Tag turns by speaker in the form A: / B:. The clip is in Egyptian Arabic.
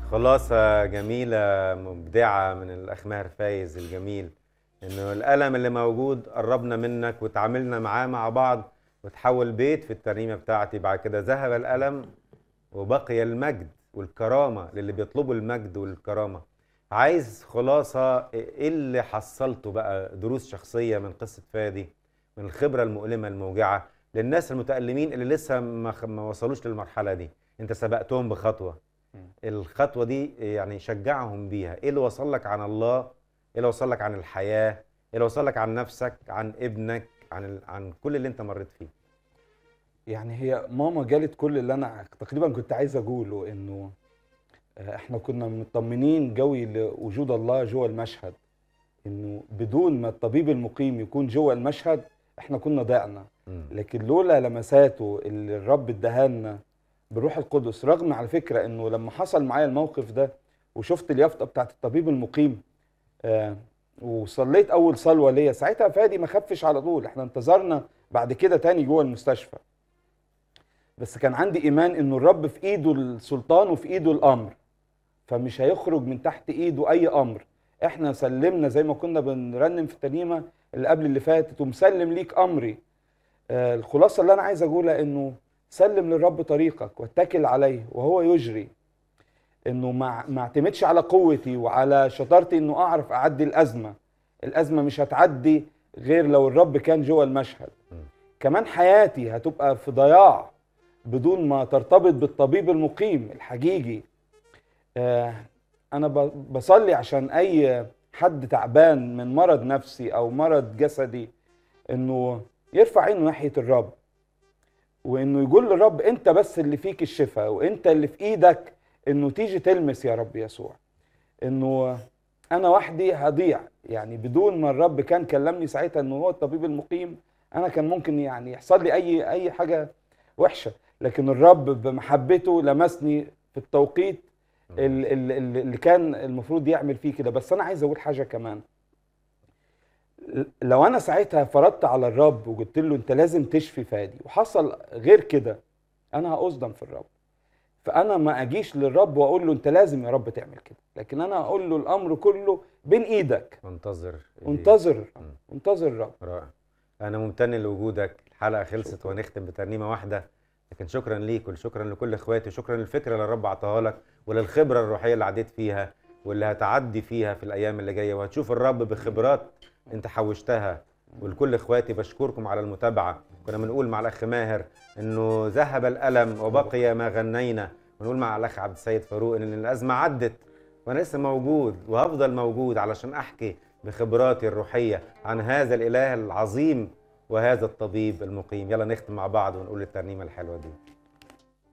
A: خلاصة جميلة مبدعة من الأخ ماهر فايز الجميل إنه الألم اللي موجود قربنا منك وتعاملنا معاه مع بعض وتحول بيت في الترنيمة بتاعتي بعد كده ذهب الألم وبقي المجد والكرامة للي بيطلبوا المجد والكرامة عايز خلاصة إيه اللي حصلته بقى دروس شخصية من قصة فادي من الخبرة المؤلمة الموجعة للناس المتألمين اللي لسه ما خ- ما وصلوش للمرحلة دي انت سبقتهم بخطوة الخطوة دي يعني شجعهم بيها ايه اللي وصل لك عن الله ايه اللي وصل لك عن الحياة ايه اللي وصل لك عن نفسك عن ابنك عن ال... عن كل اللي انت مريت فيه
B: يعني هي ماما جالت كل اللي انا تقريبا كنت عايز اقوله انه آه، احنا كنا مطمنين قوي لوجود الله جوه المشهد انه بدون ما الطبيب المقيم يكون جوه المشهد احنا كنا ضعنا
A: مم.
B: لكن لولا لمساته اللي الرب اداهالنا بالروح القدس رغم على فكره انه لما حصل معايا الموقف ده وشفت اليافطه بتاعت الطبيب المقيم آه وصليت اول صلوه ليا ساعتها فادي ما خفش على طول احنا انتظرنا بعد كده تاني جوه المستشفى بس كان عندي ايمان انه الرب في ايده السلطان وفي ايده الامر فمش هيخرج من تحت ايده اي امر احنا سلمنا زي ما كنا بنرنم في الترنيمه اللي قبل اللي فاتت ومسلم ليك امري آه الخلاصه اللي انا عايز اقولها انه سلم للرب طريقك واتكل عليه وهو يجري انه ما ما اعتمدش على قوتي وعلى شطارتي انه اعرف اعدي الازمه الازمه مش هتعدي غير لو الرب كان جوه المشهد
A: م.
B: كمان حياتي هتبقى في ضياع بدون ما ترتبط بالطبيب المقيم الحقيقي آه انا ب- بصلي عشان اي حد تعبان من مرض نفسي او مرض جسدي انه يرفع عينه ناحيه الرب وانه يقول للرب انت بس اللي فيك الشفاء وانت اللي في ايدك انه تيجي تلمس يا رب يسوع انه انا وحدي هضيع يعني بدون ما الرب كان كلمني ساعتها انه هو الطبيب المقيم انا كان ممكن يعني يحصل لي اي اي حاجه وحشه لكن الرب بمحبته لمسني في التوقيت ال- ال- ال- اللي كان المفروض يعمل فيه كده بس انا عايز اقول حاجه كمان ل- لو انا ساعتها فرضت على الرب وقلت له انت لازم تشفي فادي وحصل غير كده انا هأصدم في الرب فانا ما اجيش للرب واقول له انت لازم يا رب تعمل كده لكن انا اقول له الامر كله بين ايدك
A: منتظر
B: انتظر الرب
A: مم.
B: انتظر الرب
A: رائع انا ممتن لوجودك الحلقه خلصت ونختم بترنيمه واحده لكن شكرا ليك وشكرا لكل اخواتي شكرا للفكره اللي الرب عطاها لك وللخبره الروحيه اللي عديت فيها واللي هتعدي فيها في الايام اللي جايه وهتشوف الرب بخبرات انت حوشتها ولكل اخواتي بشكركم على المتابعه كنا بنقول مع الاخ ماهر انه ذهب الالم وبقي ما غنينا ونقول مع الاخ عبد السيد فاروق ان الازمه عدت وانا لسه موجود وهفضل موجود علشان احكي بخبراتي الروحيه عن هذا الاله العظيم وهذا الطبيب المقيم يلا نختم مع بعض ونقول الترنيمه الحلوه دي